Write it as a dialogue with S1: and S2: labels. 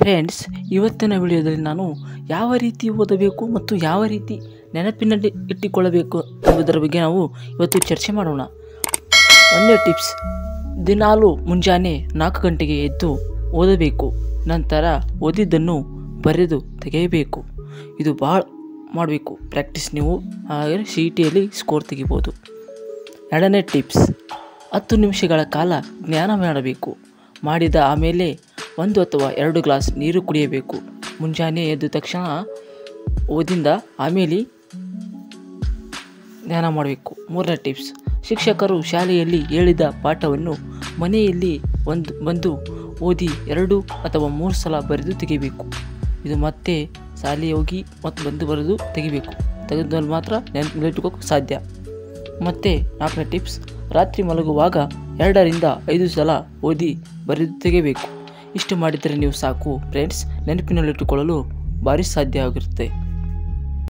S1: friends ಇವತ್ತಿನ ವಿಡಿಯೋದಲ್ಲಿ ನಾನು ಯಾವ ರೀತಿ ಓದಬೇಕು ಮತ್ತು ಯಾವ ರೀತಿ ನೆನಪಿನಲ್ಲಿ ಇಟ್ಟುಕೊಳ್ಳಬೇಕು ಎಂಬುದರ ಬಗ್ಗೆ ನಾವು ಇವತ್ತು ಚರ್ಚೆ ಮಾಡೋಣ ಒಂದೇ ಟಿಪ್ಸ್ ದಿನಾಲು ಮುಂಜಾನೆ ನಾಲ್ಕು ಗಂಟೆಗೆ ಎದ್ದು ಓದಬೇಕು ನಂತರ ಓದಿದ್ದನ್ನು ಬರೆದು ತೆಗೆಯಬೇಕು ಇದು ಭಾಳ ಮಾಡಬೇಕು ಪ್ರಾಕ್ಟೀಸ್ ನೀವು ಹಾಗೆ ಸಿ ಟಿಯಲ್ಲಿ ಸ್ಕೋರ್ ತೆಗಿಬೋದು ಎರಡನೇ ಟಿಪ್ಸ್ ಹತ್ತು ನಿಮಿಷಗಳ ಕಾಲ ಜ್ಞಾನ ಮಾಡಬೇಕು ಮಾಡಿದ ಆಮೇಲೆ ಒಂದು ಅಥವಾ ಎರಡು ಗ್ಲಾಸ್ ನೀರು ಕುಡಿಯಬೇಕು ಮುಂಜಾನೆ ಎದ್ದ ತಕ್ಷಣ ಓದಿಂದ ಆಮೇಲೆ ಧ್ಯಾನ ಮಾಡಬೇಕು ಮೂರನೇ ಟಿಪ್ಸ್ ಶಿಕ್ಷಕರು ಶಾಲೆಯಲ್ಲಿ ಹೇಳಿದ ಪಾಠವನ್ನು ಮನೆಯಲ್ಲಿ ಒಂದು ಬಂದು ಓದಿ ಎರಡು ಅಥವಾ ಮೂರು ಸಲ ಬರೆದು ತೆಗಿಬೇಕು ಇದು ಮತ್ತೆ ಶಾಲೆಗೆ ಹೋಗಿ ಮತ್ತು ಬಂದು ಬರೆದು ತೆಗಿಬೇಕು ತೆಗೆದಲ್ಲಿ ಮಾತ್ರ ನೆನಪಿಟ್ಕೋಕ್ಕೆ ಸಾಧ್ಯ ಮತ್ತು ನಾಲ್ಕನೇ ಟಿಪ್ಸ್ ರಾತ್ರಿ ಮಲಗುವಾಗ ಎರಡರಿಂದ ಐದು ಸಲ ಓದಿ ಬರೆದು ತೆಗೆಯಬೇಕು ಇಷ್ಟು ಮಾಡಿದರೆ ನೀವು ಸಾಕು ಫ್ರೆಂಡ್ಸ್ ನೆನಪಿನಲ್ಲಿಟ್ಟುಕೊಳ್ಳಲು ಭಾರಿ ಸಾಧ್ಯ ಆಗಿರುತ್ತೆ